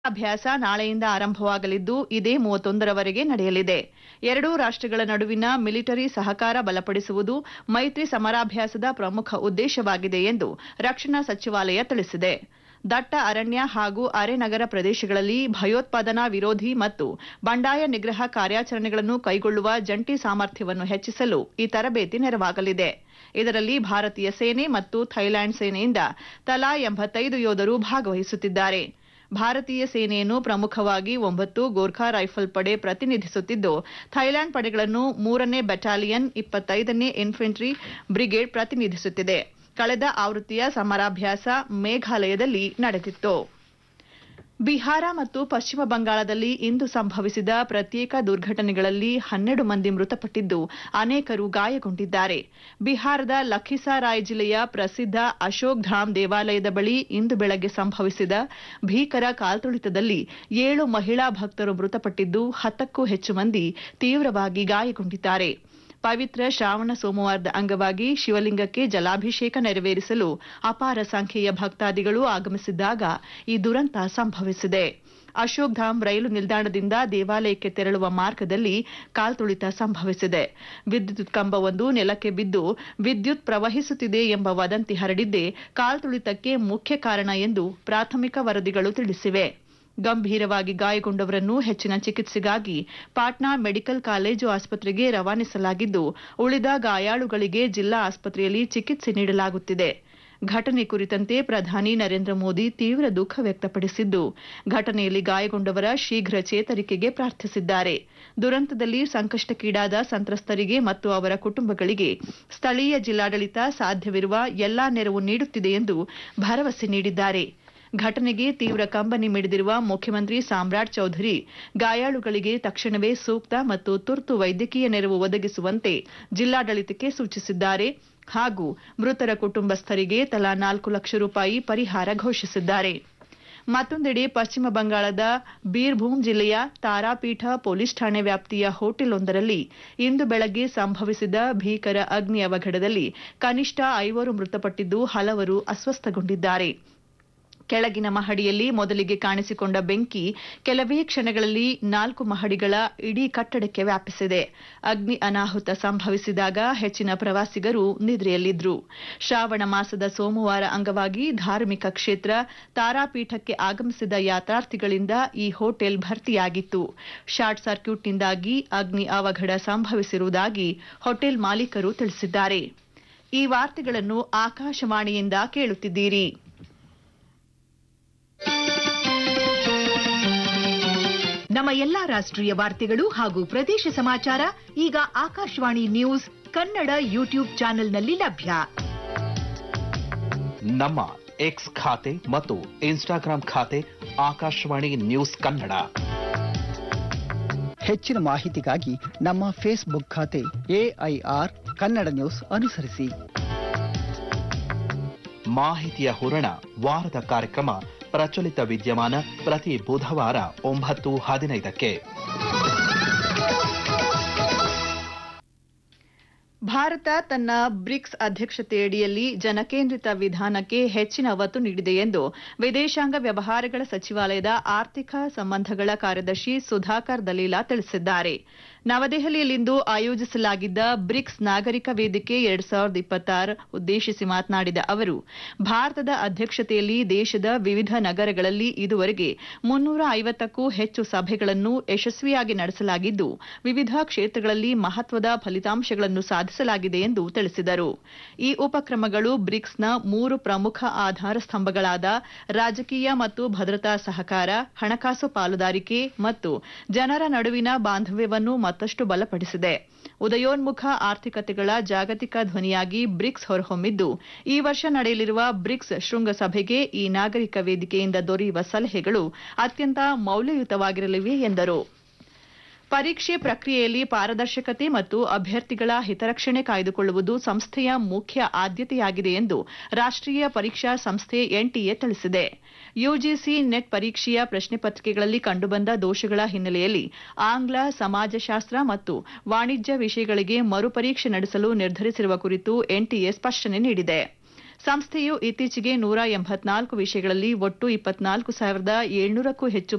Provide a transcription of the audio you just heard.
ಅಭ್ಯಾಸ ನಾಳೆಯಿಂದ ಆರಂಭವಾಗಲಿದ್ದು ಇದೇ ಮೂವತ್ತೊಂದರವರೆಗೆ ನಡೆಯಲಿದೆ ಎರಡೂ ರಾಷ್ಟ್ರಗಳ ನಡುವಿನ ಮಿಲಿಟರಿ ಸಹಕಾರ ಬಲಪಡಿಸುವುದು ಮೈತ್ರಿ ಸಮರಾಭ್ಯಾಸದ ಪ್ರಮುಖ ಉದ್ದೇಶವಾಗಿದೆ ಎಂದು ರಕ್ಷಣಾ ಸಚಿವಾಲಯ ತಿಳಿಸಿದೆ ದಟ್ಟ ಅರಣ್ಯ ಹಾಗೂ ಅರೆನಗರ ಪ್ರದೇಶಗಳಲ್ಲಿ ಭಯೋತ್ಪಾದನಾ ವಿರೋಧಿ ಮತ್ತು ಬಂಡಾಯ ನಿಗ್ರಹ ಕಾರ್ಯಾಚರಣೆಗಳನ್ನು ಕೈಗೊಳ್ಳುವ ಜಂಟಿ ಸಾಮರ್ಥ್ಯವನ್ನು ಹೆಚ್ಚಿಸಲು ಈ ತರಬೇತಿ ನೆರವಾಗಲಿದೆ ಇದರಲ್ಲಿ ಭಾರತೀಯ ಸೇನೆ ಮತ್ತು ಥೈಲ್ಯಾಂಡ್ ಸೇನೆಯಿಂದ ತಲಾ ಎಂಬತ್ತೈದು ಯೋಧರು ಭಾಗವಹಿಸುತ್ತಿದ್ದಾರೆ ಭಾರತೀಯ ಸೇನೆಯನ್ನು ಪ್ರಮುಖವಾಗಿ ಒಂಬತ್ತು ಗೋರ್ಖಾ ರೈಫಲ್ ಪಡೆ ಪ್ರತಿನಿಧಿಸುತ್ತಿದ್ದು ಥೈಲ್ಯಾಂಡ್ ಪಡೆಗಳನ್ನು ಮೂರನೇ ಬೆಟಾಲಿಯನ್ ಇಪ್ಪತ್ತೈದನೇ ಇನ್ಫೆಂಟ್ರಿ ಬ್ರಿಗೇಡ್ ಪ್ರತಿನಿಧಿಸುತ್ತಿದೆ ಕಳೆದ ಆವೃತ್ತಿಯ ಸಮರಾಭ್ಯಾಸ ಮೇಘಾಲಯದಲ್ಲಿ ನಡೆದಿತ್ತು ಬಿಹಾರ ಮತ್ತು ಪಶ್ಚಿಮ ಬಂಗಾಳದಲ್ಲಿ ಇಂದು ಸಂಭವಿಸಿದ ಪ್ರತ್ಯೇಕ ದುರ್ಘಟನೆಗಳಲ್ಲಿ ಹನ್ನೆರಡು ಮಂದಿ ಮೃತಪಟ್ಟಿದ್ದು ಅನೇಕರು ಗಾಯಗೊಂಡಿದ್ದಾರೆ ಬಿಹಾರದ ಲಖಿಸಾರಾಯ್ ಜಿಲ್ಲೆಯ ಪ್ರಸಿದ್ಧ ಅಶೋಕ್ ಧಾಮ್ ದೇವಾಲಯದ ಬಳಿ ಇಂದು ಬೆಳಗ್ಗೆ ಸಂಭವಿಸಿದ ಭೀಕರ ಕಾಲ್ತುಳಿತದಲ್ಲಿ ಏಳು ಮಹಿಳಾ ಭಕ್ತರು ಮೃತಪಟ್ಟಿದ್ದು ಹತ್ತಕ್ಕೂ ಹೆಚ್ಚು ಮಂದಿ ತೀವ್ರವಾಗಿ ಗಾಯಗೊಂಡಿದ್ದಾರೆ ಪವಿತ್ರ ಶ್ರಾವಣ ಸೋಮವಾರದ ಅಂಗವಾಗಿ ಶಿವಲಿಂಗಕ್ಕೆ ಜಲಾಭಿಷೇಕ ನೆರವೇರಿಸಲು ಅಪಾರ ಸಂಖ್ಯೆಯ ಭಕ್ತಾದಿಗಳು ಆಗಮಿಸಿದ್ದಾಗ ಈ ದುರಂತ ಸಂಭವಿಸಿದೆ ಅಶೋಕ್ ಧಾಮ್ ರೈಲು ನಿಲ್ದಾಣದಿಂದ ದೇವಾಲಯಕ್ಕೆ ತೆರಳುವ ಮಾರ್ಗದಲ್ಲಿ ಕಾಲ್ತುಳಿತ ಸಂಭವಿಸಿದೆ ವಿದ್ಯುತ್ ಕಂಬವೊಂದು ನೆಲಕ್ಕೆ ಬಿದ್ದು ವಿದ್ಯುತ್ ಪ್ರವಹಿಸುತ್ತಿದೆ ಎಂಬ ವದಂತಿ ಹರಡಿದ್ದೇ ಕಾಲ್ತುಳಿತಕ್ಕೆ ಮುಖ್ಯ ಕಾರಣ ಎಂದು ಪ್ರಾಥಮಿಕ ವರದಿಗಳು ತಿಳಿಸಿವೆ ಗಂಭೀರವಾಗಿ ಗಾಯಗೊಂಡವರನ್ನು ಹೆಚ್ಚಿನ ಚಿಕಿತ್ಸೆಗಾಗಿ ಪಾಟ್ನಾ ಮೆಡಿಕಲ್ ಕಾಲೇಜು ಆಸ್ಪತ್ರೆಗೆ ರವಾನಿಸಲಾಗಿದ್ದು ಉಳಿದ ಗಾಯಾಳುಗಳಿಗೆ ಜಿಲ್ಲಾ ಆಸ್ಪತ್ರೆಯಲ್ಲಿ ಚಿಕಿತ್ಸೆ ನೀಡಲಾಗುತ್ತಿದೆ ಘಟನೆ ಕುರಿತಂತೆ ಪ್ರಧಾನಿ ನರೇಂದ್ರ ಮೋದಿ ತೀವ್ರ ದುಃಖ ವ್ಯಕ್ತಪಡಿಸಿದ್ದು ಘಟನೆಯಲ್ಲಿ ಗಾಯಗೊಂಡವರ ಶೀಘ್ರ ಚೇತರಿಕೆಗೆ ಪ್ರಾರ್ಥಿಸಿದ್ದಾರೆ ದುರಂತದಲ್ಲಿ ಸಂಕಷ್ಟಕ್ಕೀಡಾದ ಸಂತ್ರಸ್ತರಿಗೆ ಮತ್ತು ಅವರ ಕುಟುಂಬಗಳಿಗೆ ಸ್ಥಳೀಯ ಜಿಲ್ಲಾಡಳಿತ ಸಾಧ್ಯವಿರುವ ಎಲ್ಲಾ ನೆರವು ನೀಡುತ್ತಿದೆ ಎಂದು ಭರವಸೆ ನೀಡಿದ್ದಾರೆ ಘಟನೆಗೆ ತೀವ್ರ ಕಂಬನಿ ಮಿಡಿದಿರುವ ಮುಖ್ಯಮಂತ್ರಿ ಸಾಮ್ರಾಟ್ ಚೌಧರಿ ಗಾಯಾಳುಗಳಿಗೆ ತಕ್ಷಣವೇ ಸೂಕ್ತ ಮತ್ತು ತುರ್ತು ವೈದ್ಯಕೀಯ ನೆರವು ಒದಗಿಸುವಂತೆ ಜಿಲ್ಲಾಡಳಿತಕ್ಕೆ ಸೂಚಿಸಿದ್ದಾರೆ ಹಾಗೂ ಮೃತರ ಕುಟುಂಬಸ್ಥರಿಗೆ ತಲಾ ನಾಲ್ಕು ಲಕ್ಷ ರೂಪಾಯಿ ಪರಿಹಾರ ಘೋಷಿಸಿದ್ದಾರೆ ಮತ್ತೊಂದೆಡೆ ಪಶ್ಚಿಮ ಬಂಗಾಳದ ಬೀರ್ಭೂಮ್ ಜಿಲ್ಲೆಯ ತಾರಾಪೀಠ ಪೊಲೀಸ್ ಠಾಣೆ ವ್ಯಾಪ್ತಿಯ ಹೋಟೆಲ್ವೊಂದರಲ್ಲಿ ಇಂದು ಬೆಳಗ್ಗೆ ಸಂಭವಿಸಿದ ಭೀಕರ ಅಗ್ನಿ ಅವಘಡದಲ್ಲಿ ಕನಿಷ್ಠ ಐವರು ಮೃತಪಟ್ಟಿದ್ದು ಹಲವರು ಅಸ್ವಸ್ಥಗೊಂಡಿದ್ದಾರೆ ಕೆಳಗಿನ ಮಹಡಿಯಲ್ಲಿ ಮೊದಲಿಗೆ ಕಾಣಿಸಿಕೊಂಡ ಬೆಂಕಿ ಕೆಲವೇ ಕ್ಷಣಗಳಲ್ಲಿ ನಾಲ್ಕು ಮಹಡಿಗಳ ಇಡೀ ಕಟ್ಟಡಕ್ಕೆ ವ್ಯಾಪಿಸಿದೆ ಅಗ್ನಿ ಅನಾಹುತ ಸಂಭವಿಸಿದಾಗ ಹೆಚ್ಚಿನ ಪ್ರವಾಸಿಗರು ನಿದ್ರೆಯಲ್ಲಿದ್ರು ಶ್ರಾವಣ ಮಾಸದ ಸೋಮವಾರ ಅಂಗವಾಗಿ ಧಾರ್ಮಿಕ ಕ್ಷೇತ್ರ ತಾರಾಪೀಠಕ್ಕೆ ಆಗಮಿಸಿದ ಯಾತ್ರಾರ್ಥಿಗಳಿಂದ ಈ ಹೋಟೆಲ್ ಭರ್ತಿಯಾಗಿತ್ತು ಶಾರ್ಟ್ ಸರ್ಕ್ಯೂಟ್ನಿಂದಾಗಿ ಅಗ್ನಿ ಅವಘಡ ಸಂಭವಿಸಿರುವುದಾಗಿ ಹೋಟೆಲ್ ಮಾಲೀಕರು ತಿಳಿಸಿದ್ದಾರೆ ಈ ವಾರ್ತೆಗಳನ್ನು ಆಕಾಶವಾಣಿಯಿಂದ ಕೇಳುತ್ತಿದ್ದೀರಿ ನಮ್ಮ ಎಲ್ಲಾ ರಾಷ್ಟ್ರೀಯ ವಾರ್ತೆಗಳು ಹಾಗೂ ಪ್ರದೇಶ ಸಮಾಚಾರ ಈಗ ಆಕಾಶವಾಣಿ ನ್ಯೂಸ್ ಕನ್ನಡ ಯೂಟ್ಯೂಬ್ ಚಾನೆಲ್ನಲ್ಲಿ ಲಭ್ಯ ನಮ್ಮ ಎಕ್ಸ್ ಖಾತೆ ಮತ್ತು ಇನ್ಸ್ಟಾಗ್ರಾಂ ಖಾತೆ ಆಕಾಶವಾಣಿ ನ್ಯೂಸ್ ಕನ್ನಡ ಹೆಚ್ಚಿನ ಮಾಹಿತಿಗಾಗಿ ನಮ್ಮ ಫೇಸ್ಬುಕ್ ಖಾತೆ ಎಐಆರ್ ಕನ್ನಡ ನ್ಯೂಸ್ ಅನುಸರಿಸಿ ಮಾಹಿತಿಯ ಹೂರಣ ವಾರದ ಕಾರ್ಯಕ್ರಮ ಪ್ರಚಲಿತ ವಿದ್ಯಮಾನ ಪ್ರತಿ ಬುಧವಾರ ಒಂಬತ್ತು ಹದಿನೈದಕ್ಕೆ ಭಾರತ ತನ್ನ ಬ್ರಿಕ್ಸ್ ಅಧ್ಯಕ್ಷತೆಯಡಿಯಲ್ಲಿ ಜನಕೇಂದ್ರಿತ ವಿಧಾನಕ್ಕೆ ಹೆಚ್ಚಿನ ಒತ್ತು ನೀಡಿದೆ ಎಂದು ವಿದೇಶಾಂಗ ವ್ಯವಹಾರಗಳ ಸಚಿವಾಲಯದ ಆರ್ಥಿಕ ಸಂಬಂಧಗಳ ಕಾರ್ಯದರ್ಶಿ ಸುಧಾಕರ್ ದಲೀಲಾ ತಿಳಿಸಿದ್ದಾರೆ ನವದೆಹಲಿಯಲ್ಲಿಂದು ಆಯೋಜಿಸಲಾಗಿದ್ದ ಬ್ರಿಕ್ಸ್ ನಾಗರಿಕ ವೇದಿಕೆ ಎರಡ್ ಸಾವಿರದ ಇಪ್ಪತ್ತಾರು ಉದ್ದೇಶಿಸಿ ಮಾತನಾಡಿದ ಅವರು ಭಾರತದ ಅಧ್ಯಕ್ಷತೆಯಲ್ಲಿ ದೇಶದ ವಿವಿಧ ನಗರಗಳಲ್ಲಿ ಇದುವರೆಗೆ ಮುನ್ನೂರ ಐವತ್ತಕ್ಕೂ ಹೆಚ್ಚು ಸಭೆಗಳನ್ನು ಯಶಸ್ವಿಯಾಗಿ ನಡೆಸಲಾಗಿದ್ದು ವಿವಿಧ ಕ್ಷೇತ್ರಗಳಲ್ಲಿ ಮಹತ್ವದ ಫಲಿತಾಂಶಗಳನ್ನು ಸಾಧಿಸಲಾಗಿದೆ ಎಂದು ತಿಳಿಸಿದರು ಈ ಉಪಕ್ರಮಗಳು ಬ್ರಿಕ್ಸ್ನ ಮೂರು ಪ್ರಮುಖ ಆಧಾರ ಸ್ತಂಭಗಳಾದ ರಾಜಕೀಯ ಮತ್ತು ಭದ್ರತಾ ಸಹಕಾರ ಹಣಕಾಸು ಪಾಲುದಾರಿಕೆ ಮತ್ತು ಜನರ ನಡುವಿನ ಬಾಂಧವ್ಯವನ್ನು ಮತ್ತಷ್ಟು ಬಲಪಡಿಸಿದೆ ಉದಯೋನ್ಮುಖ ಆರ್ಥಿಕತೆಗಳ ಜಾಗತಿಕ ಧ್ವನಿಯಾಗಿ ಬ್ರಿಕ್ಸ್ ಹೊರಹೊಮ್ಮಿದ್ದು ಈ ವರ್ಷ ನಡೆಯಲಿರುವ ಬ್ರಿಕ್ಸ್ ಶೃಂಗಸಭೆಗೆ ಈ ನಾಗರಿಕ ವೇದಿಕೆಯಿಂದ ದೊರೆಯುವ ಸಲಹೆಗಳು ಅತ್ಯಂತ ಮೌಲ್ಯಯುತವಾಗಿರಲಿವೆ ಎಂದರು ಪರೀಕ್ಷೆ ಪ್ರಕ್ರಿಯೆಯಲ್ಲಿ ಪಾರದರ್ಶಕತೆ ಮತ್ತು ಅಭ್ಯರ್ಥಿಗಳ ಹಿತರಕ್ಷಣೆ ಕಾಯ್ದುಕೊಳ್ಳುವುದು ಸಂಸ್ಥೆಯ ಮುಖ್ಯ ಆದ್ಯತೆಯಾಗಿದೆ ಎಂದು ರಾಷ್ಟೀಯ ಪರೀಕ್ಷಾ ಸಂಸ್ಥೆ ಎನ್ಟಿಎ ತಿಳಿಸಿದೆ ಯುಜಿಸಿ ನೆಟ್ ಪರೀಕ್ಷೆಯ ಪ್ರಶ್ನೆ ಪತ್ರಿಕೆಗಳಲ್ಲಿ ಕಂಡುಬಂದ ದೋಷಗಳ ಹಿನ್ನೆಲೆಯಲ್ಲಿ ಆಂಗ್ಲ ಸಮಾಜಶಾಸ್ತ್ರ ಮತ್ತು ವಾಣಿಜ್ಯ ವಿಷಯಗಳಿಗೆ ಮರುಪರೀಕ್ಷೆ ನಡೆಸಲು ನಿರ್ಧರಿಸಿರುವ ಕುರಿತು ಎನ್ಟಿಎ ಸ್ಪಷ್ಟನೆ ನೀಡಿದೆ ಸಂಸ್ಥೆಯು ಇತ್ತೀಚೆಗೆ ನೂರ ಎಂಬತ್ನಾಲ್ಕು ವಿಷಯಗಳಲ್ಲಿ ಒಟ್ಟು ಇಪ್ಪತ್ನಾಲ್ಕು ಸಾವಿರದ ಏಳ್ನೂರಕ್ಕೂ ಹೆಚ್ಚು